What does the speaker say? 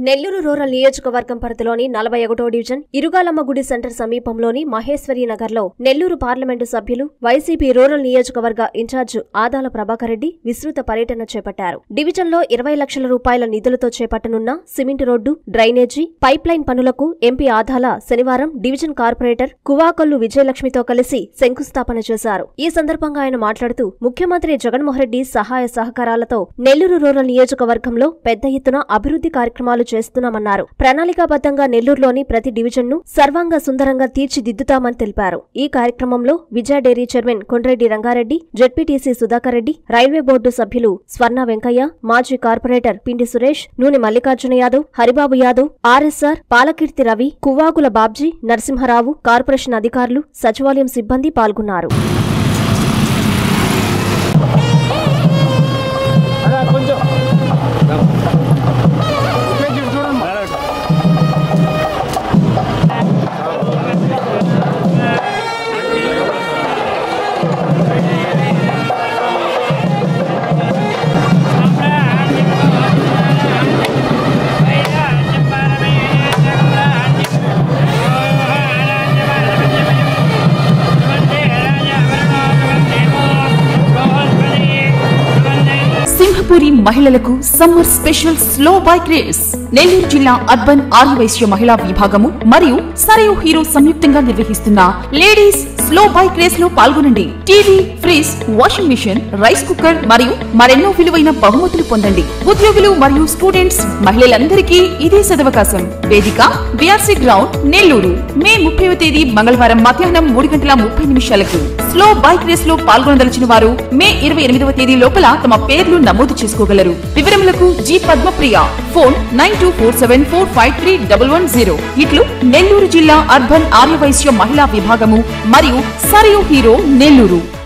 Nellore rural నియోజకవర్గం పరిధిలోని నలభై ఒకటో డివిజన్ ఇరుగాలమ్మ గుడి సెంటర్ సమీపంలోని మహేశ్వరి నగర్లో నెల్లూరు పార్లమెంటు సభ్యులు వైసీపీ రూరల్ నియోజకవర్గ ఇన్ఛార్జ్ ఆదాల ప్రభాకర్ రెడ్డి విస్తృత పర్యటన చేపట్టారు డివిజన్లో ఇరవై లక్షల రూపాయల నిధులతో చేపట్టనున్న cement road drainage pipeline పనులకు ఎంపీ ఆదాల శనివారం డివిజన్ కార్పొరేటర్ కువాకొల్లు విజయలక్ష్మితో కలిసి శంకుస్థాపన చేశారు ఈ సందర్భంగా ఆయన మాట్లాడుతూ ముఖ్యమంత్రి జగన్మోహన్ రెడ్డి సహాయ సహకారాలతో నెల్లూరు రూరల్ నియోజకవర్గంలో పెద్ద ఎత్తున అభివృద్ధి కార్యక్రమాలు చేస్తున్నామన్నారు ప్రణాళికాబద్ధంగా నెల్లూరులోని ప్రతి డివిజన్ను సర్వాంగ సుందరంగా తీర్చిదిద్దుతామని తెలిపారు ఈ కార్యక్రమంలో Vijaya dairy chairman Kondreddy Rangareddy ZPTC Sudhakar Reddy railway board సభ్యులు స్వర్ణ వెంకయ్య మాజీ corporator Pindi Suresh Nune Mallikarjuna Yadav Haribabu Yadav RSR Palakeerthi Ravi Kuvvagula Babji Narasimharao corporation అధికారులు సచివాలయం సిబ్బంది పాల్గొన్నారు అలా కొంచెం స్టేజ్ ఇటు చూడండి సింహపురి మహిళలకు summer special slow bike race Nellore జిల్లా అర్బన్ ఆర్యవైశ్య మహిళా విభాగము మరియు సరయు హీరో సంయుక్తంగా నిర్వహిస్తున్న లేడీస్ స్లో బైక్ రేస్ లో పాల్గొనండి TV fridge washing machine rice cooker మరియు మరెన్నో విలువైన బహుమతులు పొందండి ఉద్యోగులు మరియు స్టూడెంట్స్ మహిళలందరికీ ఇదే సదవకాశం వేదిక బిఆర్సీ గ్రౌండ్ నెల్లూరు మే ముప్పైవ తేదీ మంగళవారం మధ్యాహ్నం మూడు గంటల ముప్పై నిమిషాలకు స్లో బైక్ రేస్ లో పాల్గొనదలిచిన వారు మే ఇరవై ఎనిమిదవ తేదీ లోపల తమ పేర్లు నమోదు చేసుకోగలరు వివరములకు G Padmapriya phone nine two four seven four five three double one zero ఇట్లు నెల్లూరు జిల్లా అర్బన్ ఆర్యవైశ్య మహిళా విభాగము మరియు సరియు హీరో నెల్లూరు